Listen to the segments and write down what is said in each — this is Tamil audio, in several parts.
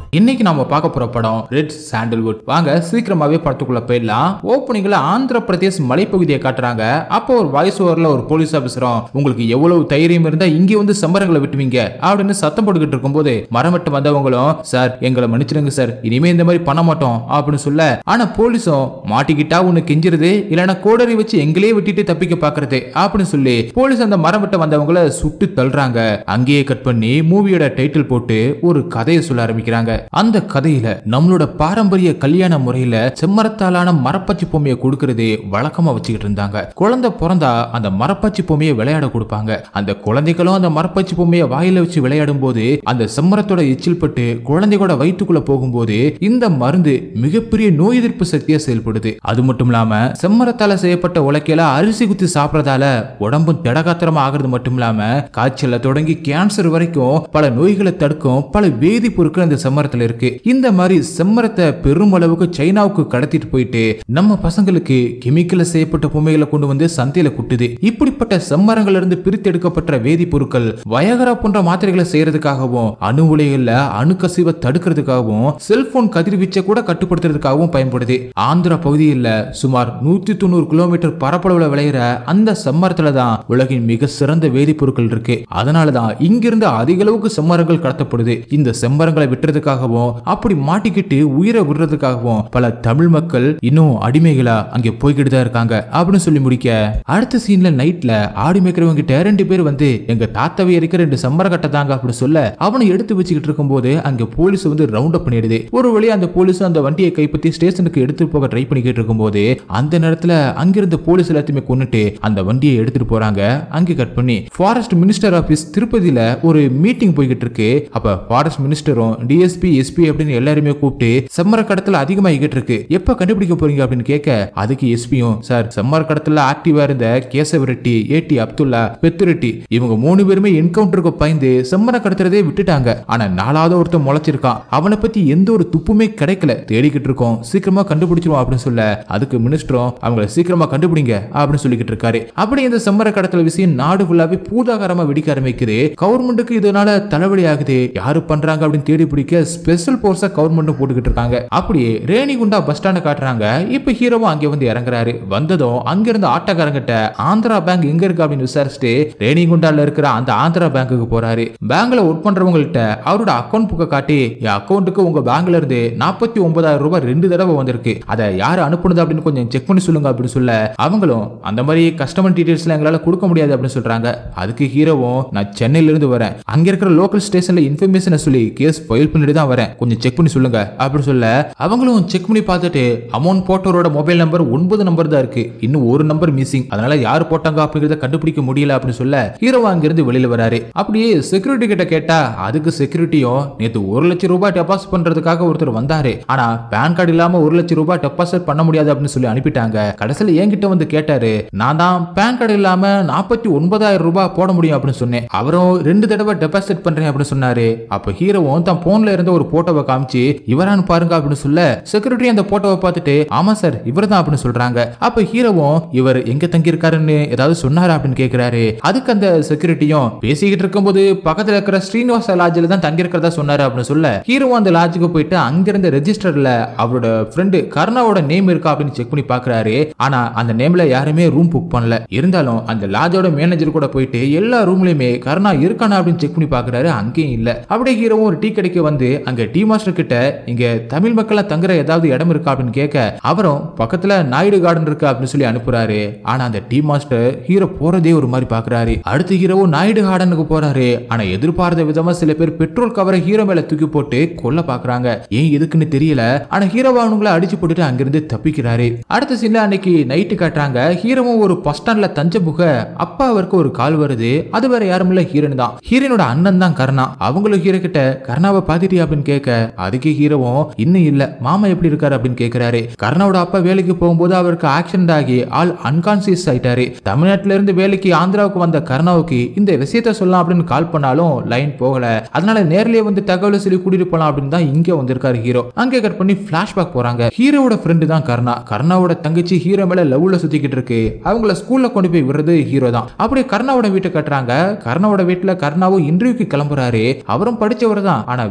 இன்னைக்கு நாம பார்க்க போற படம் ரெட் சாண்டல்வுட் வாங்க சீக்கிரமாவே படத்துக்குள்ள போயிடலாம் ஓப்பனிங்ல ஆந்திர பிரதேஷ் மலைப்பகுதியை காட்டுறாங்க அப்போ ஒரு வாய்ஸ் ஓவர்ல ஒரு போலீஸ் ஆபீசரும் உங்களுக்கு எவ்வளவு தைரியம் இருந்தா இங்க வந்து சம்பரங்களை விட்டுவீங்க அப்படின்னு சத்தம் போட்டுக்கிட்டு இருக்கும்போது மரம் வெட்ட வந்தவங்களும் சார் எங்களை மன்னிச்சிடுங்க சார் இனிமே இந்த மாதிரி பண்ண மாட்டோம் அப்படின்னு சொல்ல ஆனா போலீஸும் மாட்டிக்கிட்டா உன்னை கெஞ்சிருது இல்லைன்னா கோடரி வச்சு எங்களே விட்டுட்டு தப்பிக்க பாக்குறது அப்படின்னு சொல்லி போலீஸ் அந்த மரம் வெட்ட வந்தவங்கள சுட்டு தள்ளுறாங்க அங்கேயே கட் பண்ணி மூவியோட டைட்டில் போட்டு ஒரு கதையை சொல்ல ஆரம்பிக்கிறாங்க அந்த கதையில நம்மளோட பாரம்பரிய கல்யாண முறையில செம்மரத்தாலான மரப்பச்சி பொம்மையை கொடுக்கறது வழக்கமா வச்சுக்கிட்டு இருந்தாங்க குழந்தை பிறந்தா அந்த மரப்பச்சி பொம்மையை விளையாட கொடுப்பாங்க அந்த குழந்தைகளும் அந்த மரப்பச்சி பொம்மையை வாயில வச்சு விளையாடும் போது அந்த செம்மரத்தோட எச்சில் பட்டு குழந்தையோட வயிற்றுக்குள்ள போகும்போது இந்த மருந்து மிகப்பெரிய நோய் எதிர்ப்பு சக்தியா செயல்படுது அது மட்டும் இல்லாம செம்மரத்தால செய்யப்பட்ட உலக்கையில அரிசி குத்தி சாப்பிடறதால உடம்பும் திடகாத்திரமா ஆகிறது மட்டும் இல்லாம காய்ச்சல்ல தொடங்கி கேன்சர் வரைக்கும் பல நோய்களை தடுக்கும் பல வேதிப்பொருட்கள் இந்த செம்மரத்துல இருக்கு இந்த மாதிரி செம்மரத்தை பெருமளவுக்கு சைனாவுக்கு கடத்திட்டு போயிட்டு நம்ம பசங்களுக்கு கெமிக்கல்ல செய்யப்பட்ட பொம்மைகளை கொண்டு வந்து சந்தையில குட்டுது இப்படிப்பட்ட செம்மரங்கள்ல இருந்து பிரித்து எடுக்கப்பட்ட வேதிப்பொருட்கள் வயகரா போன்ற மாத்திரைகளை செய்யறதுக்காகவும் அணு உலைகள்ல அணுக்கசிவை தடுக்கிறதுக்காகவும் செல்போன் கதிர்வீச்சை கூட கட்டுப்படுத்துறதுக்காகவும் பயன்படுது ஆந்திரா பகுதியில் சுமார் நூத்தி தொண்ணூறு கிலோமீட்டர் பரப்பளவுல விளையிற அந்த செம்மரத்துல தான் உலகின் மிக சிறந்த வேதிப்பொருட்கள் இருக்கு அதனாலதான் இங்கிருந்து அதிக அளவுக்கு செம்மரங்கள் கடத்தப்படுது இந்த செம்மரங்களை விட்டுறதுக்காகவும் அப்படி மாட்டிக்கிட்டு உயிரை விடுறதுக்காகவும் பல தமிழ் மக்கள் இன்னும் அடிமைகளா அங்கே போய்கிட்டு தான் இருக்காங்க அப்படின்னு சொல்லி முடிக்க அடுத்த சீன்ல நைட்ல ஆடி மேய்க்கிறவங்க கிட்ட ரெண்டு பேர் வந்து எங்க தாத்தாவை எரிக்கிற ரெண்டு செம்மர கட்டை தாங்க அப்படின்னு சொல்ல அவனை எடுத்து வச்சுக்கிட்டு இருக்கும்போது அங்க போலீஸ் வந்து ரவுண்ட் அப் பண்ணிடுது ஒரு வழியா அந்த போலீஸ் அந்த வண்டியை கைப்பற்றி ஸ்டேஷனுக்கு எடுத்து போக ட்ரை பண்ணிக்கிட்டு இருக்கும்போது அந்த நேரத்துல அங்கிருந்த போலீஸ் எல்லாத்தையுமே கொன்னுட்டு அந்த வண்டியை எடுத்துட்டு போறாங்க அங்கே கட் பண்ணி ஃபாரஸ்ட் மினிஸ்டர் ஆபீஸ் திருப்பதியில ஒரு மீட்டிங் போய்கிட்டு இருக்கு அப்ப ஃபாரஸ்ட் மினிஸ்டரும் டிஎஸ்பி எஸ்பி அப்படின்னு எல்லாருமே கூப்பிட்டு செம்மர கடத்தல அதிகமாகிட்டு இருக்கு எப்ப கண்டுபிடிக்க போறீங்க அப்படின்னு கேட்க அதுக்கு எஸ்பியும் சார் செம்மர கடத்தல ஆக்டிவா இருந்த கேசவ ரெட்டி ஏடி அப்துல்லா பெத்து ரெட்டி இவங்க மூணு பேருமே என்கவுண்டருக்கு பயந்து செம்மர கடத்துறதே விட்டுட்டாங்க ஆனா நாலாவது ஒருத்தன் முளைச்சிருக்கான் அவனை பத்தி எந்த ஒரு துப்புமே கிடைக்கல தேடிக்கிட்டு இருக்கோம் சீக்கிரமா கண்டுபிடிச்சிருவோம் அப்படின்னு சொல்ல அதுக்கு மினிஸ்டரும் அவங்கள சீக்கிரமா கண்டுபிடிங்க அப்படின்னு சொல்லிக்கிட்டு இருக்காரு அப்படி இந்த செம்மர கடத்தல் விஷயம் நாடு ஃபுல்லாவே பூதாகாரமா வெடிக்க ஆரம்பிக்குது கவர்மெண்ட்டுக்கு இதனால தலைவலி ஆகுது யாரு பண்றாங்க அப்படின்னு தேடி பிடிக்க ஸ்பெஷல் போர்ஸா கவர்மெண்ட் போட்டுக்கிட்டு இருக்காங்க அப்படியே ரேணிகுண்டா பஸ் ஸ்டாண்ட காட்டுறாங்க இப்ப ஹீரோவும் அங்கே வந்து இறங்குறாரு வந்ததும் அங்கிருந்து ஆட்டோக்காரங்கிட்ட ஆந்திரா பேங்க் எங்க இருக்கு அப்படின்னு விசாரிச்சுட்டு ரேணிகுண்டால இருக்கிற அந்த ஆந்திரா பேங்க்குக்கு போறாரு பேங்க்ல ஒர்க் பண்றவங்கள்ட்ட அவரோட அக்கௌண்ட் புக்கை காட்டி என் அக்கௌண்ட்டுக்கு உங்க பேங்க்ல இருந்து நாற்பத்தி ஒன்பதாயிரம் ரூபாய் ரெண்டு தடவை வந்திருக்கு அதை யார் அனுப்புனது அப்படின்னு கொஞ்சம் செக் பண்ணி சொல்லுங்க அப்படின்னு சொல்ல அவங்களும் அந்த மாதிரி கஸ்டமர் டீடைல்ஸ்ல எங்களால கொடுக்க முடியாது அப்படின்னு சொல்றாங்க அதுக்கு ஹீரோவும் நான் சென்னையில இருந்து வரேன் அங்க இருக்கிற லோக்கல் ஸ்டேஷன்ல இன்ஃபர்மேஷனை சொல்லி கேஸ் ஃபைல் பண்ணிட்டு தான் வரேன் கொஞ்சம் செக் பண்ணி சொல்லுங்க அப்படின்னு சொல்ல அவங்களும் செக் பண்ணி பார்த்துட்டு அமௌண்ட் போட்டவரோட மொபைல் நம்பர் ஒன்பது நம்பர் தான் இருக்கு இன்னும் ஒரு நம்பர் மிஸ்ஸிங் அதனால யார் போட்டாங்க அப்படிங்கறத கண்டுபிடிக்க முடியல அப்படின்னு சொல்ல ஹீரோ அங்கிருந்து வெளியில வராரு அப்படியே செக்யூரிட்டி கிட்ட கேட்டா அதுக்கு செக்யூரிட்டியும் நேத்து ஒரு லட்சம் ரூபாய் டெபாசிட் பண்றதுக்காக ஒருத்தர் வந்தாரு ஆனா பேன் கார்டு இல்லாம ஒரு லட்சம் ரூபாய் டெபாசிட் பண்ண முடியாது அப்படின்னு சொல்லி அனுப்பிட்டாங்க கடைசியில என்கிட்ட வந்து கேட்டாரு நான் தான் பேன் கார்டு இல்லாம நாற்பத்தி ஒன்பதாயிரம் ரூபாய் போட முடியும் அப்படின்னு சொன்னேன் அவரும் ரெண்டு தடவை டெபாசிட் பண்றேன் அப்படின்னு சொன்னாரு அப்ப ஹீரோவும் தான் போன்ல இருந்த ஒரு போட்டோவை காமிச்சு இவரான்னு பாருங்க அப்படின்னு சொல்ல செக்யூரிட்டி அந்த போட்டோவை பார்த்துட்டு ஆமா சார் இவர் தான் அப்படின்னு சொல்றாங்க அப்ப ஹீரோவும் இவர் எங்க தங்கி இருக்காருன்னு ஏதாவது சொன்னாரா அப்படின்னு கேக்குறாரு அதுக்கு அந்த செக்யூரிட்டியும் பேசிக்கிட்டு இருக்கும்போது பக்கத்துல இருக்கிற ஸ்ரீனிவாச லாட்ஜில் தான் தங்கி இருக்கிறதா சொன்னாரு அப்படின்னு சொல்ல ஹீரோவும் அந்த லாட்ஜுக்கு போயிட்டு அங்கிருந்த ரெஜிஸ்டர்ல அவரோட ஃப்ரெண்டு கர்ணாவோட நேம் இருக்கா அப்படின்னு செக் பண்ணி பாக்குறாரு ஆனா அந்த நேம்ல யாருமே ரூம் புக் பண்ணல இருந்தாலும் அந்த லாட்ஜோட மேனேஜர் கூட போயிட்டு எல்லா ரூம்லயுமே கர்ணா இருக்கானா அப்படின்னு செக் பண்ணி பாக்குறாரு அங்கேயும் இல்ல அப்படியே ஹீரோவும் ஒரு டீ கடைக்கு வந்து அங்க டீ மாஸ்டர் கிட்ட இங்க தமிழ் மக்கள் தங்குற ஏதாவது இடம் இருக்கா அப்படின்னு கேட்க அவரும் பக்கத்துல நாயுடு கார்டன் இருக்கு அப்படின்னு சொல்லி அனுப்புறாரு ஆனா அந்த டீ மாஸ்டர் ஹீரோ போறதே ஒரு மாதிரி பாக்குறாரு அடுத்து ஹீரோவும் நாயுடு கார்டனுக்கு போறாரு ஆனா எதிர்பார்த்த விதமா சில பேர் பெட்ரோல் கவரை ஹீரோ மேல தூக்கி போட்டு கொல்ல பாக்குறாங்க ஏன் எதுக்குன்னு தெரியல ஆனா ஹீரோ அவனுங்களை அடிச்சு போட்டுட்டு அங்கிருந்து தப்பிக்கிறாரு அடுத்த சீன்ல அன்னைக்கு நைட்டு காட்டுறாங்க ஹீரோவும் ஒரு பஸ் ஸ்டாண்ட்ல தஞ்ச புக அப்பா அவருக்கு ஒரு கால் வருது அது வேற யாரும் இல்ல ஹீரோன் தான் ஹீரோனோட அண்ணன் தான் கர்ணா அவங்களும் ஹீரோ கிட்ட கர்ணாவை பாத்துட்டியா அப்படின்னு கேட்க அதுக்கு ஹீரோவும் இன்னும் இல்ல மாமா எப்படி இருக்காரு அப்படின்னு கேக்குறாரு கர்ணாவோட அப்பா வேலைக்கு போகும்போது அவருக்கு ஆக்சிடென்ட் ஆகி ஆள் அன்கான்சியஸ் ஆயிட்டாரு தமிழ்நாட்டுல இருந்து வேலைக்கு ஆந்திராவுக்கு வந்த கர்ணாவுக்கு இந்த விஷயத்த சொல்லலாம் அப்படின்னு கால் பண்ணாலும் லைன் போகல அதனால நேர்லயே வந்து தகவலை சொல்லி கூட்டிட்டு போலாம் அப்படின்னு தான் இங்க வந்திருக்காரு ஹீரோ அங்கே கட் பண்ணி பிளாஷ்பேக் போறாங்க ஹீரோவோட ஃப்ரெண்டு தான் கர்ணா கர்ணாவோட தங்கச்சி ஹீரோ மேல லவ்ல சுத்திக்கிட்டு இருக்கு அவங்கள ஸ்கூல்ல கொண்டு போய் விடுறது ஹீரோ தான் அப்படியே கர்ணாவோட வீட்டை கட்டுறாங்க கர்ணாவோட வீட்டுல கர்ணாவும் இன்டர்வியூக்கு கிளம்புறாரு அவரும் படிச்சவர் தான் ஆனா வேலை தான்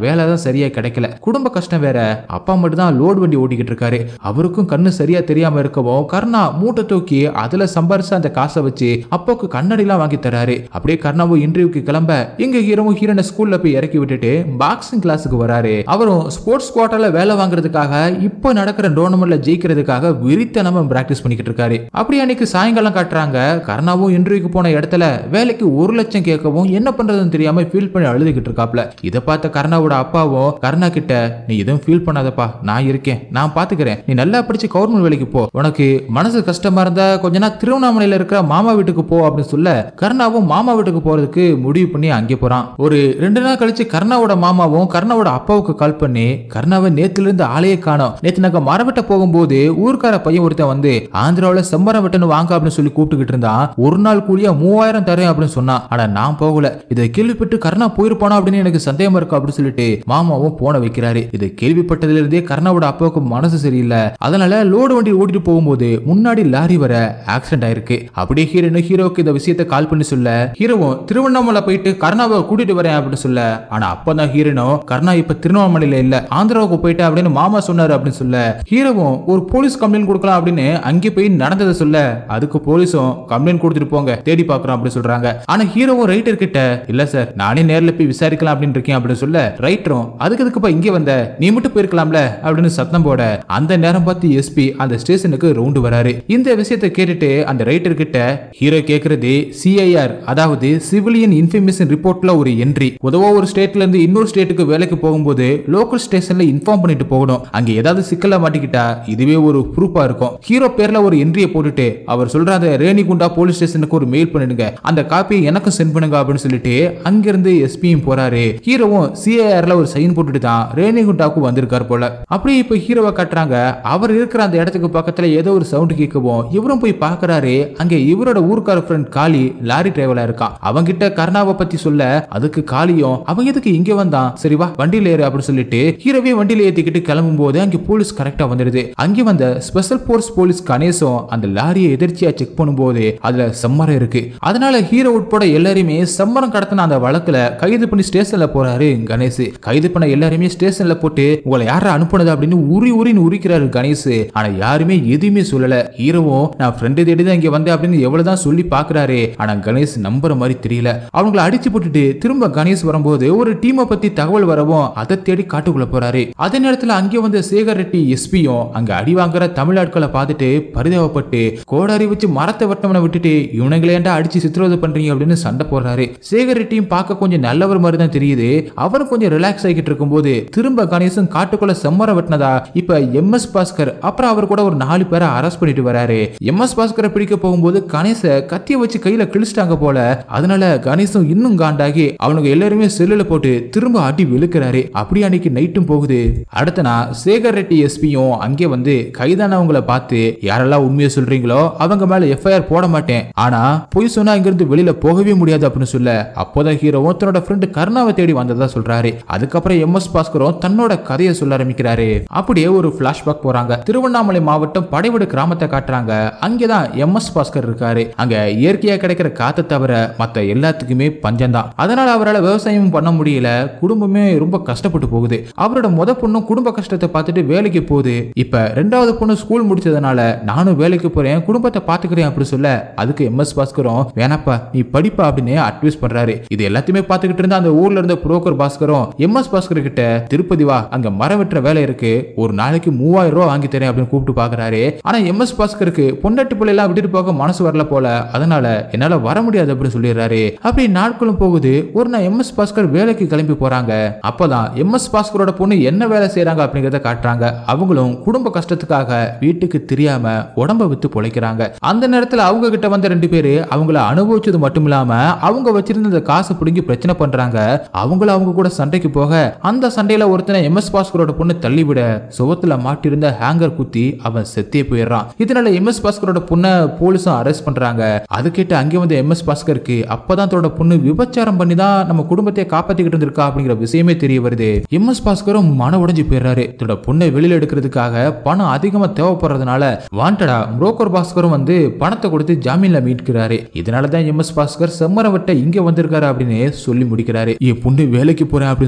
சரியா கிடைக்கல குடும்ப கஷ்டம் வேற அப்பா மட்டும் தான் லோடு வண்டி ஓட்டிக்கிட்டு இருக்காரு அவருக்கும் கண்ணு சரியா தெரியாம இருக்கவும் கர்ணா மூட்டை தூக்கி அதுல சம்பாரிச்ச அந்த காசை வச்சு அப்பாவுக்கு கண்ணாடிலாம் வாங்கி தராரு அப்படியே கர்ணாவும் இன்டர்வியூக்கு கிளம்ப இங்க ஹீரோவும் ஹீரோனை ஸ்கூல்ல போய் இறக்கி விட்டுட்டு பாக்ஸிங் கிளாஸுக்கு வராரு அவரும் ஸ்போர்ட்ஸ் குவார்டர்ல வேலை வாங்குறதுக்காக இப்போ நடக்கிற டோர்னமெண்ட்ல ஜெயிக்கிறதுக்காக விரித்தனமா பிராக்டிஸ் பண்ணிக்கிட்டு இருக்காரு அப்படி அன்னைக்கு சாயங்காலம் காட்டுறாங்க கர்ணாவும் இன்டர்வியூக்கு போன இடத்துல வேலைக்கு ஒரு லட்சம் கேட்கவும் என்ன பண்றதுன்னு தெரியாம ஃபீல் பண்ணி அழுதுகிட்டு இருக்காப்ல இதை பார்த்த கர்ணாவோட அப்பாவும் கர்ணா கிட்ட நீ எதுவும் ஃபீல் பண்ணாதப்பா நான் இருக்கேன் நான் பாத்துக்கிறேன் நீ நல்லா படிச்சு கவர்மெண்ட் வேலைக்கு போ உனக்கு மனசு கஷ்டமா இருந்தா கொஞ்ச நாள் திருவண்ணாமலையில இருக்கிற மாமா வீட்டுக்கு போ அப்படின்னு சொல்ல கர்ணாவும் மாமா வீட்டுக்கு போறதுக்கு முடிவு பண்ணி அங்கே போறான் ஒரு ரெண்டு நாள் கழிச்சு கர்ணாவோட மாமாவும் கர்ணாவோட அப்பாவுக்கு கால் பண்ணி கர்ணாவை நேத்துல இருந்து ஆளையே காணோம் நேத்து நாங்க மரவெட்ட போகும்போது ஊர்க்கார பையன் ஒருத்தன் வந்து ஆந்திராவுல செம்மரம் வெட்டணும் வாங்க அப்படின்னு சொல்லி கூப்பிட்டுக்கிட்டு இருந்தான் ஒரு நாள் கூலியா மூவாயிரம் தரேன் அப்படின்னு சொன்னான் ஆனா நான் போகல இதை கேள்விப்பட்டு கர்ணா போயிருப்பானா அப்படின்னு எனக்கு சந்தேகமா இருக்கு அப்படின்னு சொல்லிட்டு மாமாவும் போன வைக்கிறாரு இதை கேள்விப்பட்டதுல இருந்தே கர்ணாவோட அப்பாவுக்கு மனசு சரியில்லை அதனால லோடு வண்டி ஓட்டிட்டு போகும்போது முன்னாடி லாரி வர ஆக்சிடென்ட் ஆயிருக்கு அப்படியே ஹீரோனு ஹீரோக்கு இந்த விஷயத்தை கால் பண்ணி சொல்ல ஹீரோவும் திருவண்ணாமலை போயிட்டு கர்ணாவை கூட்டிட்டு வரேன் அப்படின்னு சொல்ல ஆனா அப்பதான் ஹீரோனும் கர்ணா இப்ப திருவண்ணாமலையில இல்ல ஆந்திராவுக்கு போயிட்டு அப்படின்னு மாமா சொன்னாரு அப்படின்னு சொல்ல ஹீரோவும் ஒரு போலீஸ் கம்ப்ளைண்ட் கொடுக்கலாம் அப்படின்னு அங்கே போய் நடந்ததை சொல்ல அதுக்கு போலீஸும் கம்ப்ளைண்ட் கொடுத்துட்டு போங்க தேடி பார்க்கறோம் அப்படின்னு சொல்றாங்க ஆனா ஹீரோவும் ரைட்டர் கிட்ட இல்ல சார் நானே நேர்ல போய் விசாரிக்கலாம் அப்படின்னு இருக்கேன் அப்படின்னு சொல்ல ரைட்டரும் அதுக்கு எதுக்குப்பா இங்க வந்த நீ மட்டும் போயிருக்கலாம்ல அப்படின்னு சத்தம் போட அந்த நேரம் பார்த்து எஸ்பி அந்த ஸ்டேஷனுக்கு ரவுண்டு வராரு இந்த விஷயத்தை கேட்டுட்டு அந்த ரைட்டர் கிட்ட ஹீரோ கேக்குறது சிஐஆர் அதாவது சிவிலியன் இன்ஃபர்மேஷன் ரிப்போர்ட்ல ஒரு என்ட்ரி பொதுவா ஒரு ஸ்டேட்ல இருந்து இன்னொரு ஸ்டேட்டுக்கு வேலைக்கு போகும்போது லோக்கல் ஸ்டேஷன்ல இன்ஃபார்ம் பண்ணிட்டு போகணும் அங்க ஏதாவது சிக்கல்ல மாட்டிக்கிட்டா இதுவே ஒரு ப்ரூஃபா இருக்கும் ஹீரோ பேர்ல ஒரு என்ட்ரியை போட்டுட்டு அவர் சொல்ற அந்த ரேணிகுண்டா போலீஸ் ஸ்டேஷனுக்கு ஒரு மெயில் பண்ணிடுங்க அந்த காப்பியை எனக்கும் சென்ட் பண்ணுங்க அப்படின்னு சொல்லிட்டு அங்கிருந்து எஸ்பியும் போறாரு ஹீரோவும் சிஐஆர்ல ஒரு சைன் போட்டுட்டு தான் ரேணிகுண்டாவுக்கு வந்திருக்காரு போல அப்படியே இப்ப ஹீரோவை காட்டுறாங்க அவர் இருக்கிற அந்த இடத்துக்கு பக்கத்துல ஏதோ ஒரு சவுண்ட் கேட்கவும் இவரும் போய் பார்க்கறாரு அங்க இவரோட ஊர்க்கார ஃப்ரெண்ட் காளி லாரி டிரைவரா இருக்கான் அவங்கிட்ட கர்ணாவை பத்தி சொல்ல அதுக்கு காளியும் அவன் எதுக்கு இங்க வந்தான் சரி வா வண்டியில ஏறு அப்படின்னு சொல்லிட்டு ஹீரோவே வண்டியில ஏத்திக்கிட்டு கிளம்பும் போது அங்க போலீஸ் கரெக்டா வந்துடுது அங்கே வந்த ஸ்பெஷல் போர்ஸ் போலீஸ் கணேசும் அந்த லாரியை எதிர்ச்சியா செக் பண்ணும்போது அதுல செம்மரம் இருக்கு அதனால ஹீரோ உட்பட எல்லாரையுமே செம்மரம் கடத்தின அந்த வழக்குல கைது பண்ணி ஸ்டேஷன்ல போறாரு கணேஷ் கைது பண்ண எல்லாருமே ஸ்டேஷன்ல போட்டு உங்களை யாரா அனுப்புனது அப்படின்னு உரி உரின்னு உரிக்கிறாரு கணேஷ் ஆனா யாருமே எதுவுமே சொல்லல ஹீரோவும் நான் ஃப்ரெண்டு தேடி தான் இங்க வந்தேன் அப்படின்னு எவ்வளவுதான் சொல்லி பாக்குறாரு ஆனா கணேஷ் நம்புற மாதிரி தெரியல அவங்கள அடிச்சு போட்டுட்டு திரும்ப கணேஷ் வரும்போது ஒரு டீமை பத்தி தகவல் வரவும் அதை தேடி காட்டுக்குள்ள போறாரு அதே நேரத்துல அங்கே வந்த சேகர் ரெட்டி எஸ்பியும் அங்க அடி வாங்குற தமிழ் ஆட்களை பார்த்துட்டு பரிதாபப்பட்டு கோடாரி வச்சு மரத்தை வெட்டவனை விட்டுட்டு இவனுங்களை ஏன்டா அடிச்சு சித்திரவதை பண்றீங்க அப்படின்னு சண்டை போடுறாரு சேகர் ரெட்டியும் பார்க்க கொஞ்சம் நல்லவர் மாதிரி தான் தெரியுது அவரும் கொஞ்சம் ரிலாக்ஸ் ஆகிட்டு இருக்கும்போது திரும்ப கணேசன் காட்டுக்குள்ள செம்மரம் வெட்டினதா இப்ப எம் எஸ் பாஸ்கர் அப்புறம் அவர் கூட ஒரு நாலு பேரை அரெஸ்ட் பண்ணிட்டு வராரு எம் எஸ் பாஸ்கரை பிடிக்க போகும்போது கணேச கத்திய வச்சு கையில கிழிச்சிட்டாங்க போல அதனால கணேசன் இன்னும் காண்டாகி அவனுக்கு எல்லாருமே செல்லுல போட்டு திரும்ப அடி வெளுக்கிறாரு அப்படி அன்னைக்கு நைட்டும் போகுது அடுத்த நாள் சேகர் ரெட்டி எஸ்பியும் அங்கே வந்து கைதானவங்களை பார்த்து யாரெல்லாம் உண்மையை சொல்றீங்களோ அவங்க மேல எஃப்ஐஆர் போட மாட்டேன் ஆனா பொய் சொன்னா இங்கிருந்து வெளியில போகவே முடியாது அப்படின்னு சொல்ல அப்போதான் ஹீரோவும் தன்னோட ஃப்ரெண்டு கருணாவை தேடி வந்ததா சொல்றாரு அதுக்கப்புறம் எம் எஸ் பாஸ்கரும் தன்னோட கதையை சொல்ல ஆரம்பிக்கிறாரு அப்படியே ஒரு பிளாஷ்பேக் போறாங்க திருவண்ணாமலை மாவட்டம் படைவடு கிராமத்தை காட்டுறாங்க அங்கேதான் எம் எஸ் பாஸ்கர் இருக்காரு அங்க இயற்கையா கிடைக்கிற காத்தை தவிர மத்த எல்லாத்துக்குமே பஞ்சம் தான் அதனால அவரால் விவசாயமும் பண்ண முடியல குடும்பமே ரொம்ப கஷ்டப்பட்டு போகுது அவரோட முத பொண்ணும் குடும்ப கஷ்டத்தை பார்த்துட்டு வேலைக்கு போகுது இப்ப ரெண்டாவது பொண்ணு ஸ்கூல் முடிச்சதுனால நானும் வேலைக்கு போறேன் குடும்பத்தை பாத்துக்கிறேன் அப்படி சொல்ல அதுக்கு எம் எஸ் பாஸ்கரும் வேணாப்பா நீ படிப்பா அப்படின்னு அட்வைஸ் பண்றாரு இது எல்லாத்தையுமே பார்த்துக்கிட்டு இருந்த அந்த ஊர்ல இருந்த புரோக்கர் பாஸ்கரும் எம் எஸ் பாஸ்கர் கிட்ட திருப்பதி வா அங்க மரம் வெட்டுற வேலை இருக்கு ஒரு நாளைக்கு மூவாயிரம் ரூபாய் வாங்கி தரேன் அப்படின்னு கூப்பிட்டு பாக்குறாரு ஆனா எம் எஸ் பாஸ்கருக்கு பொண்டாட்டி பிள்ளை எல்லாம் விட்டுட்டு போக மனசு வரல போல அதனால என்னால வர முடியாது அப்படின்னு சொல்லிடுறாரு அப்படி நாட்களும் போகுது ஒரு நாள் எம் எஸ் பாஸ்கர் வேலைக்கு கிளம்பி போறாங்க அப்பதான் எம் எஸ் பாஸ்கரோட பொண்ணு என்ன வேலை செய்றாங்க அப்படிங்கறத காட்டுறாங்க அவங்களும் குடும்ப கஷ்டத்துக்காக வீட்டுக்கு தெரியாம உடம்ப வித்து பொழைக்கிறாங்க அந்த நேரத்துல அவங்க கிட்ட வந்த ரெண்டு பேரு அவங்கள அனுபவிச்சது மட்டும் இல்லாம அவங்க வச்சிருந்த அந்த காசை பிடுங்கி பிரச்சனை பண்றாங்க அவங்கள அவங்க கூட சண்டைக்கு போக அந்த சண்டையில ஒருத்தனை எம் எஸ் பாஸ்கரோட பொண்ணு தள்ளிவிட சுவத்துல மாட்டிருந்த ஹேங்கர் குத்தி அவன் செத்தே போயிடுறான் இதனால எம் எஸ் பாஸ்கரோட பொண்ணை போலீஸும் அரெஸ்ட் பண்றாங்க அது கேட்டு அங்கே வந்து எம் எஸ் பாஸ்கருக்கு அப்பதான் தன்னோட பொண்ணு விபச்சாரம் பண்ணி தான் நம்ம குடும்பத்தை காப்பாத்திக்கிட்டு இருந்திருக்கா அப்படிங்கிற விஷயமே தெரிய வருது எம் எஸ் பாஸ்கரும் மன உடைஞ்சு போயிடுறாரு தன்னோட பொண்ணை வெளியில எடுக்கிறதுக்காக பணம் அதிகமா தேவைப்படுறதுனால வாண்டடா புரோக்கர் பாஸ்கரும் வந்து பணத்தை கொடுத்து ஜாமீன்ல மீட்கிறாரு இதனால தான் எம் எஸ் பாஸ்கர் செம்மரம் விட்ட இங்க வந்திருக்காரு அப்படின்னு சொல்லி முடிக்கிறாரு என் பொண்ணு வேலைக்கு போறேன் அப்படின்னு சொன்னா ஆனா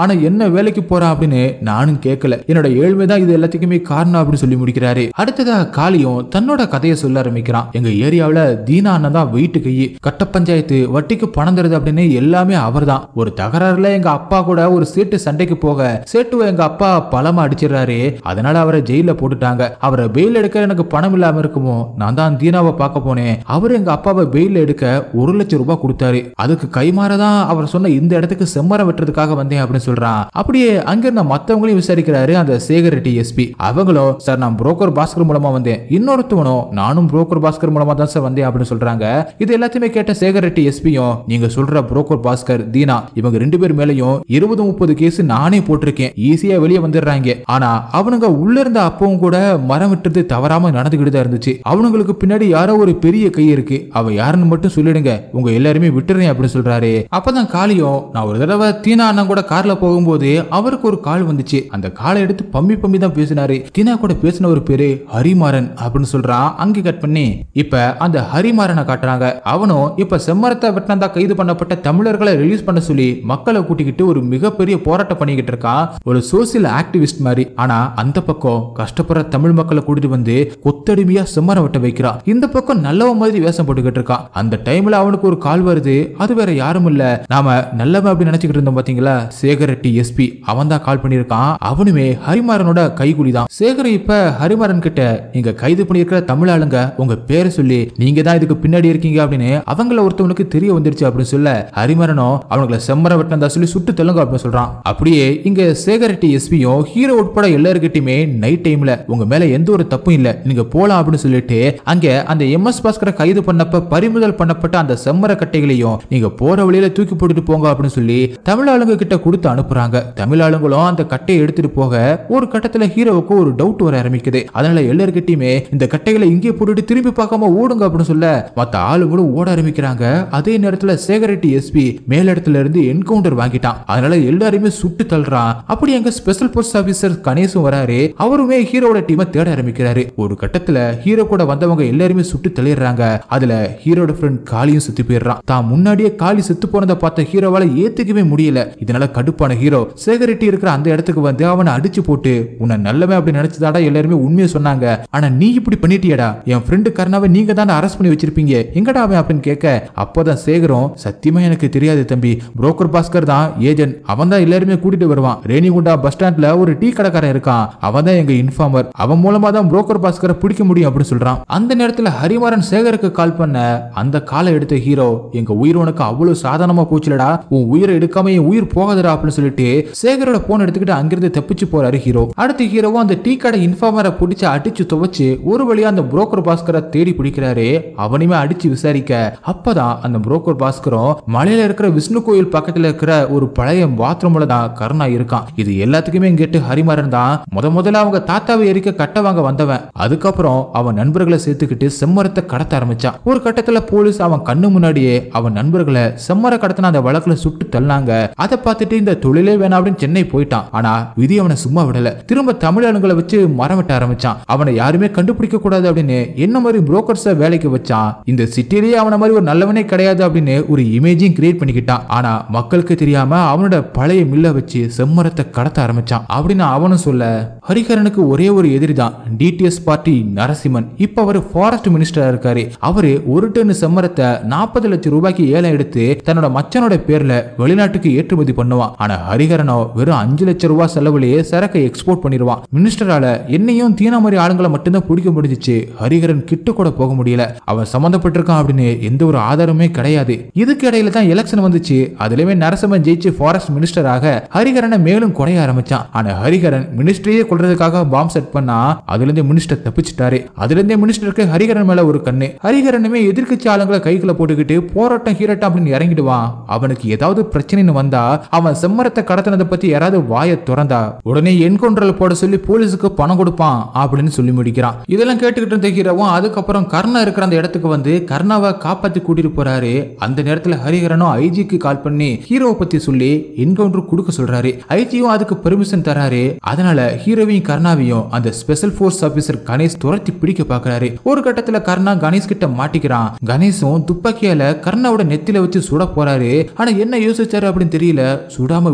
ஆனா என்ன வேலைக்கு போறான் அப்படின்னு நானும் கேட்கல என்னோட ஏழ்மை தான் இது எல்லாத்துக்குமே காரணம் அப்படின்னு சொல்லி முடிக்கிறாரு அடுத்ததா காளியும் தன்னோட கதையை சொல்ல ஆரம்பிக்கிறான் எங்க ஏரியாவுல தீனா அண்ணன் தான் வெயிட்டு கை கட்ட பஞ்சாயத்து வட்டிக்கு பணம் தருது அப்படின்னு எல்லாமே அவர்தான் ஒரு தகராறுல எங்க அப்பா கூட ஒரு சேட்டு சண்டைக்கு போக சேட்டுவை எங்க அப்பா பலமா அடிச்சிடுறாரு அதனால அவரை ஜெயில போட்டுட்டாங்க அவரை பெயில் எடுக்க எனக்கு பணம் இல்லாம இருக்குமோ நான் தான் தீனாவை பார்க்க போனேன் அவர் எங்க அப்பாவை பெயில் எடுக்க ஒரு லட்சம் ரூபாய் கொடுத்தாரு அதுக்கு கைமாறதான் அவர் சொன்ன இந்த இடத்துக்கு செம்மரம் வெட்டுறதுக்காக வந்தேன் அப்படின்னு சொல்றான் அப்படியே அங்க இருந்த மத்தவங்களையும் விசாரிக்கிறாரு அந்த சேகர் ரெட்டி எஸ்பி அவங்களும் சார் நான் புரோக்கர் பாஸ்கர் மூலமா வந்தேன் இன்னொருத்தவனும் நானும் புரோக்கர் பாஸ்கர் மூலமா தான் சார் வந்தேன் அப்படின்னு சொல்றாங்க இது எல்லாத்தையுமே கேட்ட சேகர் ரெட்டி எஸ்பியும் நீங்க சொல்ற புரோக்கர் பாஸ்கர் தீனா இவங்க ரெண்டு பேர் மேலயும் இருபது முப்பது கேஸ் நானே போட்டிருக்கேன் ஈஸியா வெளியே வந்துடுறாங்க ஆனா அவனுங்க உள்ள இருந்த அப்பவும் கூட மரம் விட்டுறது தவறாம நடந்துகிட்டு தான் இருந்துச்சு அவனுங்களுக்கு பின்னாடி யாரோ ஒரு பெரிய கை இருக்கு அவ யாருன்னு மட்டும் சொல்லிடுங்க உங்க எல்லாருமே விட்டுறேன் அப்படின்னு சொல்றாரு அப்பதான் காளியும் நான் ஒரு தடவை தீனா அண்ணன் கூட கார்ல போகும்போது அவருக்கு ஒரு கால் வந்துச்சு அந்த காலை எடுத்து பம்மி பம்மி தான் பேசினாரு தீனா கூட பேசின ஒரு பேரு ஹரிமாறன் அப்படின்னு சொல்றான் அங்கே கட் பண்ணி இப்ப அந்த ஹரிமாறனை காட்டுறாங்க அவனும் இப்ப செம்மரத்தை வெட்டினதா கைது பண்ணப்பட்ட தமிழர்களை ரிலீஸ் பண்ண சொல்லி மக்களை கூட்டிக்கிட்டு ஒரு மிகப்பெரிய போராட்டம் பண்ணிக்கிட்டு இருக்கான் ஒரு சோசியல் ஆக்டிவிஸ்ட் மாதிரி ஆனா அந்த பக்கம் கஷ்டப்படுற தமிழ் மக்களை கூட்டிட்டு வந்து கொத்தடிமையா செம்மரம் வெட்ட வைக்கிறான் இந்த பக்கம் நல்லவ மாதிரி வேஷம் போட்டுக்கிட்டு இருக்கான் அந்த டைம்ல அவனுக்கு ஒரு கால் வருது அது வேற யாரும் இல்ல நாம நல்லவன் அப்படி நினைச்சுக்கிட்டு இருந்தோம் பாத்தீங்களா சேகர் ரெட்டி எஸ்பி அவன் தான் கால் பண்ணியிருக்கான் அவனுமே ஹரிமாறனோட கைகூலி தான் சேகர் இப்ப ஹரிமாறன் கிட்ட நீங்க கைது பண்ணியிருக்கிற தமிழ் ஆளுங்க உங்க பேரை சொல்லி நீங்க தான் இதுக்கு பின்னாடி இருக்கீங்க அப்படின்னு அவங்கள ஒருத்தவனுக்கு தெரிய வந்துருச்சு அப்படின்னு சொல்ல ஹரிமரனும் அவனுங்களை செம்மர வெட்டினதா சொல்லி சுட்டு தெலுங்கு அப்படின்னு சொல்றான் அப்படியே இங்க சேகர் ரெட்டி எஸ்பியும் ஹீரோ உட்பட எல்லாருக்கிட்டையுமே நைட் டைம்ல உங்க மேல எந்த ஒரு தப்பும் இல்ல நீங்க போலாம் அப்படின்னு சொல்லிட்டு அங்க அந்த எம்எஸ் பாஸ்கரை கைது பண்ணப்ப பறிமுதல் பண்ணப்பட்ட அந்த செம்மர கட்டைகளையும் நீங்க போற வழியில தூக்கி போட்டுட்டு போங்க அப்படின்னு சொல்லி தமிழ் ஆளுங்க கிட்ட கொடுத்து அனுப்புறாங்க தமிழ் ஆளுங்களும் அந்த கட்டையை எடுத்துட்டு போக ஒரு கட்டத்துல ஹீரோவுக்கு ஒரு டவுட் வர ஆரம்பிக்குது அதனால எல்லாருக்கிட்டையுமே இந்த கட்டைகளை இங்கே போட்டுட்டு திரும்பி பார்க்காம ஓடுங்க அப்படின்னு சொல்ல மத்த ஆளுங்களும் ஓட ஆரம்பிக்கிறாங்க அதே நேரத்துல சேகரெட்டி எஸ்பி மேலிடத்துல இருந்து என்கவுண்டர் வாங்கிட்டான் அதனால எல்லாரையுமே சுட்டு தள்ளுறான் அப்படி அங்க ஸ்பெஷல் போஸ்ட் ஆபீசர் கணேசும் வராரு அவருமே ஹீரோட டீமை தேட ஆரம்பிக்கிறாரு ஒரு கட்டத்துல ஹீரோ கூட வந்தவங்க எல்லாருமே சுட்டு தள்ளிடுறாங்க அதுல ஹீரோட ஃப்ரெண்ட் காளியும் சுத்தி போயிடுறான் தான் முன்னாடியே காளி செத்து போனதை பார்த்த ஹீரோவால ஏத்துக்கவே முடியல இதனால கடுப்பான ஹீரோ சேகரெட்டி இருக்கிற அந்த இடத்துக்கு வந்து அவனை அடிச்சு போட்டு உன்னை நல்லவன் அப்படி நினைச்சதாடா எல்லாருமே உண்மையை சொன்னாங்க ஆனா நீ இப்படி பண்ணிட்டியடா என் ஃப்ரெண்டு கர்ணாவை நீங்க தானே அரெஸ்ட் பண்ணி வச்சிருப்பீங்க எங்கடா அவன் அப்படின்னு கேட்க அப்போதான் சேகரும் சத்தியமா எனக்கு தெரியாது தம்பி புரோக்கர் பாஸ்கர் தான் ஏஜென்ட் அவன் தான் எல்லாருமே கூட்டிட்டு வருவான் ரேணிகுண்டா பஸ் ஸ்டாண்ட்ல ஒரு டீ கடைக்காரன் இருக்கான் அவன் தான் எங்க இன்ஃபார்மர் அவன் மூலமா தான் புரோக்கர் பாஸ்கரை பிடிக்க முடியும் அப்படின்னு சொல்றான் அந்த நேரத்துல ஹரிமாறன் சேகருக்கு கால் பண்ண அந்த காலை எடுத்த ஹீரோ எங்க உயிர் உனக்கு அவ்வளவு சாதாரணமா போச்சுலடா உன் உயிரை எடுக்காம என் உயிர் போகாதடா அப்படின்னு சொல்லிட்டு சேகரோட போன் எடுத்துக்கிட்டு அங்கிருந்து தப்பிச்சு போறாரு ஹீரோ அடுத்த ஹீரோவும் அந்த டீ கடை இன்ஃபார்மரை பிடிச்சு அடிச்சு துவைச்சு ஒரு வழியா அந்த புரோக்கர் பாஸ்கரை தேடி பிடிக்கிறாரு அவனையுமே அடிச்சு விசாரிக்க அப்பதான் அந்த புரோக்கர் பாஸ்கரும் மலையில இருக்கிற விஷ்ணு கோயில் பக்கத்துல இருக்கிற ஒரு பழைய பாத்ரூம்ல தான் கருணா இருக்கான் இது எல்லாத்துக்குமே கேட்டு ஹரிமாறன் தான் முத முதல்ல அவங்க தாத்தாவை எரிக்க கட்ட வாங்க வந்தவன் அதுக்கப்புறம் அவன் நண்பர்களை சேர்த்துக்கிட்டு செம்மரத்தை கடத்த ஆரம்பிச்சான் ஒரு கட்டத்துல போலீஸ் அவன் கண்ணு முன்னாடியே அவன் நண்பர்களை செம்மர கடத்தின அந்த வழக்குல சுட்டு தள்ளாங்க அதை பார்த்துட்டு இந்த தொழிலே வேணாம் அப்படின்னு சென்னை போயிட்டான் ஆனா விதி அவனை சும்மா விடல திரும்ப தமிழ் ஆளுங்களை வச்சு மரம் வெட்ட ஆரம்பிச்சான் அவனை யாருமே கண்டுபிடிக்க கூடாது அப்படின்னு என்ன மாதிரி புரோக்கர்ஸ வேலைக்கு வச்சான் இந்த சிட்டிலேயே அவன மாதிரி ஒரு நல்லவனே கிடையாது அப்படின்னு ஒரு இமேஜையும் கிரியேட் பண்ணிக்கிட்டான் ஆனா மக்களுக்கு தெரியாம அவனோட பழைய மில்ல வச்சு செம்மரத்தை கடத்த ஆரம்பிச்சான் அப்படின்னு அவனும் சொல்ல ஹரிஹரனுக்கு ஒரே ஒரு எதிரி தான் டிடிஎஸ் பார்ட்டி நரசிம்மன் இப்ப அவர் ஃபாரஸ்ட் மினிஸ்டரா இருக்காரு அவரு ஒரு டன் செம்மரத்தை நாற்பது லட்சம் ரூபாய்க்கு ஏலம் எடுத்து தன்னோட மச்சனோட பேர்ல வெளிநாட்டுக்கு ஏற்றுமதி பண்ணுவான் ஆனா ஹரிஹரனோ வெறும் அஞ்சு லட்சம் ரூபாய் செலவுலயே சரக்கை எக்ஸ்போர்ட் பண்ணிடுவான் மினிஸ்டரால என்னையும் தீனா மாதிரி ஆளுங்களை மட்டும்தான் பிடிக்க முடிஞ்சிச்சு ஹரிஹரன் கிட்ட கூட போக முடியல அவன் சம்மந்தப்பட்டிருக்கான் அப்படின்னு எந்த ஒரு ஆதாரமே கிடையாது இதுக்கு இடையில தான் எலெக்ஷன் வந்துச்சு அதுலயுமே நரசிம்மன் ஜெயிச்சு ஃபாரஸ்ட் மினிஸ்டராக ஹரிஹரனை மேலும் குறைய ஆரம்பிச்சான் ஆனா ஹரிஹரன் மினிஸ்டரையே கொள்றதுக்காக பாம் செட் பண்ணா அதுல இருந்து மினிஸ்டர் தப்பிச்சிட்டாரு அதுல இருந்தே மினிஸ்டருக்கு ஹரிஹரன் மேல ஒரு கண்ணு ஹரிஹரனுமே எதிர்க்கட்சி ஆளுங்களை கைக்குள்ள போட்டுக்கிட்டு போராட்டம் ஹீரட்டம் அப்படின்னு இறங்கிடுவான் அவனுக்கு ஏதாவது பிரச்சனைன்னு வந்தா அவன் செம்மரத்தை கடத்தினதை பத்தி யாராவது வாயை திறந்தா உடனே என்கவுண்டர்ல போட சொல்லி போலீஸுக்கு பணம் கொடுப்பான் அப்படின்னு சொல்லி முடிக்கிறான் இதெல்லாம் கேட்டுக்கிட்டு இருந்த ஹீரோவும் அதுக்கப்புறம் கர்ணா இருக்கிற அந்த இடத்துக்கு வந்து கர்ணாவை காப்பாத்தி கூட்டிட்டு போறாரு அந்த நேரத்துல ஹரிஹரனும் ஐஜிக்கு கால் பண்ணி ஹீரோவை பத்தி சொல்லி என்கவுண்டர் கொடுக்க சொல்றாரு ஐஜியும் அதுக்கு பெர்மிஷன் தராரு அதனால ஹீரோவையும் கர்ணாவையும் அந்த ஸ்பெஷல் ஃபோர்ஸ் ஆபீசர் கணேஷ் துரத்தி பிடிக்க பாக்குறாரு ஒரு கட்டத்துல கர்ணா கணேஷ் கிட்ட மாட்டிக்கிறான் கணேஷும் துப்பாக்கியால கர்ணாவோட நெத்தில வச்சு சுட போறாரு ஆனா என்ன யோசிச்சாரு அப்படின்னு தெரியல சுடாம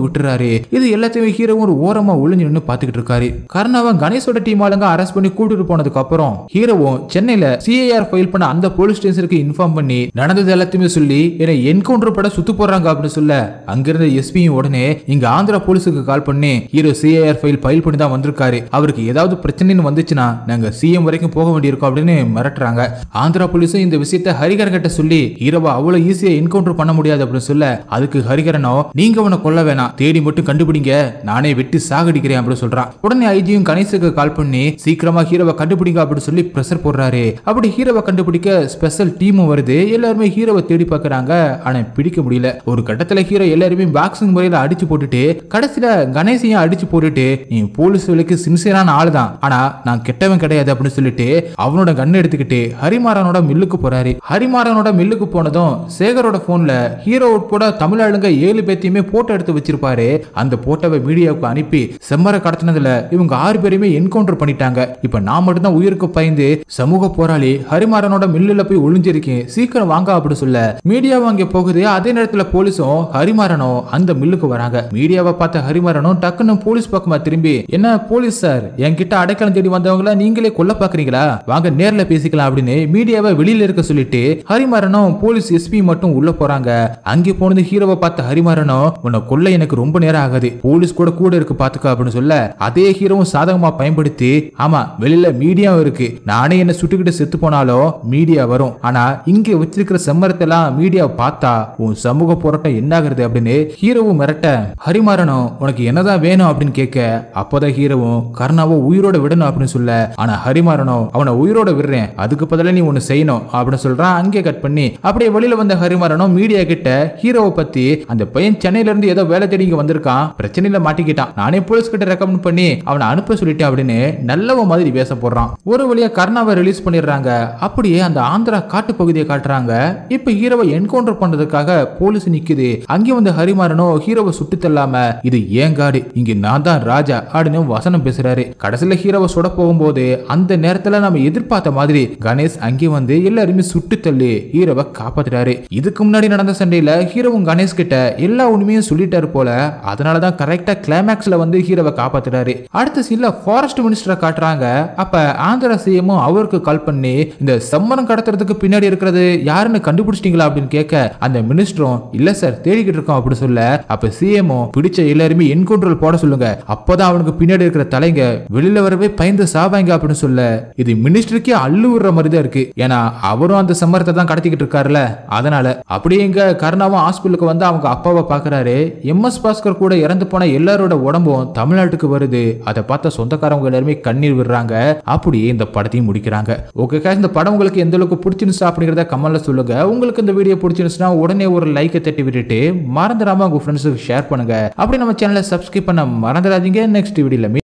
விட்டுறாரு இது எல்லாத்தையுமே ஹீரோ ஒரு ஓரமா ஒளிஞ்சு நின்று பாத்துக்கிட்டு இருக்காரு கர்ணாவை கணேஷோட டீம் ஆளுங்க அரெஸ்ட் பண்ணி கூட்டிட்டு போனதுக்கு அப்புறம் ஹீரோவும் சென்னையில சிஐஆர் ஃபைல் பண்ண அந்த போலீஸ் ஸ்டேஷனுக்கு இன்ஃபார்ம் பண்ணி நடந்தது எல்லாத்தையுமே சொல்லி என்னை என்கவுண்டர் பட சுத்து போடுறாங்க அப்படின்னு சொல்ல அங்கிருந்த எஸ்பியும் உடனே இங்க ஆந்திரா போலீஸுக்கு கால் பண்ணி ஹீரோ சிஐஆர் ஃபைல் ஃபைல் பண்ணி தான் வந்திருக்காரு அவருக்கு ஏதாவது பிரச்சனைன்னு வந்துச்சுன்னா நாங்க சிஎம் வரைக்கும் போக வேண்டியிருக்கோம் அப்படின்னு மிரட்டுறாங்க ஆந்திரா போலீஸும் இந்த விஷயத்த ஹரிகரன் கிட்ட சொல்லி ஹீரோவை அவ்வளவு ஈஸியா என்கவுண்டர் பண்ண முடியாது அப்படின்னு சொல்ல அதுக்கு ஹரிகரனோ நீங்க அவனை கொல்ல வேணாம் தேடி மட்டும் கண்டுபிடிங்க நானே வெட்டி சாகடிக்கிறேன் அப்படின்னு சொல்றான் உடனே ஐஜியும் கணேஷுக்கு கால் பண்ணி சீக்கிரமா ஹீரோவை கண்டுபிடிங்க அப்படின்னு சொல்லி ப்ரெஷர் போடுறாரு அப்படி ஹீரோவை கண்டுபிடிக்க ஸ்பெஷல் டீமும் வருது எல்லாருமே ஹீரோவை தேடி பார்க்கறாங்க ஆனா பிடிக்க முடியல ஒரு கட்டத்துல ஹீரோ எல்லாருமே பாக்ஸிங் முறையில அடிச்சு போட்டுட்டு கடைசியில கணேசையும் அடிச்சு போட்டுட்டு நீ போலீஸ் வேலைக்கு சின்சியரான ஆளு தான் ஆனா நான் கெட்டவன் கிடையாது அப்படின்னு சொல்லிட்டு அவனோட கன் எடுத்துக்கிட்டு ஹரிமாறனோட மில்லுக்கு போறாரு ஹரிமாறனோட மில்லுக்கு போனதும் சேகரோட போன்ல ஹீரோ உட்பட தமிழ் ஆளுங்க ஏழு பேத்தையுமே போட்டோ எடுத்து வச்சிருப்பாரு அந்த போட்டோவை மீடியாவுக்கு அனுப்பி செம்மரை கடத்தினதுல இவங்க ஆறு பேரையுமே என்கவுண்டர் பண்ணிட்டாங்க இப்ப நான் மட்டும்தான் உயிருக்கு பயந்து சமூக போராளி ஹரிமாறனோட மில்லுல போய் ஒளிஞ்சிருக்கேன் சீக்கிரம் வாங்க அப்படி சொல்ல மீடியாவும் அங்கே போகுது அதே நேரத்துல போலீஸும் ஹரிமாறனும் அந்த மில்லுக்கு வராங்க மீடியாவை பார்த்த ஹரிமாறனும் டக்குன்னு போலீஸ் பக்கமா திரும்பி என்ன போலீஸ் சார் என்கிட்ட அடைக்கலம் தேடி வந்தவங்கள நீங்களே கொல்ல பாக்குறீங்களா வாங்க நேர்ல பேசிக்கலாம் அப்படின்னு மீடியாவை வெளியில இருக்க சொல்லிட்டு ஹரிமாறனும் போலீஸ் எஸ்பி மட்டும் உள்ள போறாங்க அங்கே போனது ஹீரோவை பார்த்த ஹரிமாறனும் உன்னை கொல்ல எனக்கு ரொம்ப நேரம் ஆகுது போலீஸ் கூட கூட இருக்கு பாத்துக்க அப்படின்னு சொல்ல அதே ஹீரோவும் சாதகமா பயன்படுத்தி ஆமா வெளியில மீடியாவும் இருக்கு நானே என்ன சுட்டுக்கிட்டு செத்து போனாலும் மீடியா வரும் ஆனா இங்க வச்சிருக்கிற செம்மரத்தை எல்லாம் மீடியா பார்த்தா உன் சமூக போராட்டம் என்ன ஆகுறது அப்படின்னு ஹீரோவும் மிரட்ட ஹரிமாறனும் உனக்கு என்னதான் வேணும் அப்படின்னு கேட்க அப்போதான் ஹீரோவும் கர்ணாவை உயிரோட விடணும் அப்படின்னு சொல்ல ஆனா ஹரிமாறனும் அவனை உயிரோட விடுறேன் அதுக்கு பதிலா நீ ஒன்னு செய்யணும் அப்படின்னு சொல்றான் அங்கே கட் பண்ணி அப்படியே வெளியில வந்த ஹரிமாறனும் மீடியா கிட்ட ஹீரோவை பத்தி அந்த பையன் சென்னையில இருந்து ஏதோ வேலை தேடி இங்க வந்திருக்கான் பிரச்சனையில மாட்டிக்கிட்டான் நானே போலீஸ் கிட்ட ரெக்கமெண்ட் பண்ணி அவனை அனுப்ப சொல்லிட்டேன் அப்படின்னு நல்லவ மாதிரி பேச போடுறான் ஒரு வழியா கர்ணாவை ரிலீஸ் பண்ணிடுறாங்க அப்படியே அந்த ஆந்திரா காட்டு பகுதியை காட்டுறாங்க இப்ப ஹீரோவை என்கவுண்டர் பண்றதுக்காக போலீஸ் நிக்குது அங்கே வந்து ஹரிமாறனோ ஹீரோவை சுட்டு தள்ளாம இது ஏன் காடு இங்க நான் தான் ராஜா அப்படின்னு வசனம் பேசுறாரு கடைசியில ஹீரோவை சுட போகும்போது அந்த நேரத்துல நம்ம எதிர்பார்த்த மாதிரி கணேஷ் அங்கே வந்து எல்லாருமே சுட்டு தள்ளி ஹீரோவை காப்பாத்துறாரு இதுக்கு முன்னாடி நடந்த சண்டையில ஹீரோவும் கணேஷ் கிட்ட எல்லா உண்மையும் சொல்லிட்டாரு போல அதனாலதான் கரெக்டா கிளைமேக்ஸ்ல வந்து ஹீரோவை காப்பாத்துறாரு அடுத்த சீன்ல ஃபாரஸ்ட் மினிஸ்டரை காட்டுறாங்க அப்ப ஆந்திரா சிஎமும் அவருக்கு கால் பண்ணி இந்த சம்மரம் கடத்துறதுக்கு பின்னாடி இருக்கிறது யாருன்னு கண்டுபிடிச்சிட்டீங்களா அப்படின்னு கேட்க அந்த மினிஸ்டரும் இல்ல சார் தேடிக்கிட்டு இருக்கோம் அப்படி சொல்ல அப்ப சிஎமும் பிடிச்ச எல்லாருமே என்கவுண்டர் போட சொல்லுங்க அப்பதான் அவனுக்கு பின்னாடி இருக்கிற தலைங்க வெளியில வரவே பயந்து சாவாங்க அப்படின்னு சொல்ல இது மினிஸ்டருக்கே அள்ளு விடுற மாதிரி தான் இருக்கு ஏன்னா அவரும் அந்த சம்மரத்தை தான் கடத்திக்கிட்டு இருக்காருல்ல அதனால அப்படியே இங்க கருணாவும் ஹாஸ்பிட்டலுக்கு வந்து அவங்க அப்பாவை பாக்குறாரு எம் எஸ் பாஸ்கர் கூட இறந்து போன எல்லாரோட உடம்பும் தமிழ்நாட்டுக்கு வருது அதை பார்த்த சொந்தக்காரவங்க எல்லாருமே கண்ணீர் விடுறாங்க அப்படியே இந்த படத்தையும் முடிக்கிறாங்க ஓகே இந்த படம் உங்களுக்கு எந்த அளவுக்கு பிடிச்சிருந்துச்சு அப்படிங்கிறத கமெண்ட்ல சொல்லுங்க உங்களுக்கு இந்த வீடியோ பிடிச்சிருந்துச்சுன்னா உடனே ஒரு லைக்கை தட்டி விட்டுட்டு மறந்துடாம உங்க ஃப்ரெண்ட்ஸுக்கு ஷேர் பண்ணுங்க அப்படி நம்ம சேனலை சப்ஸ்கிரைப் பண்ண மறந்துடாதீங்க நெக்ஸ்ட் வீடியோல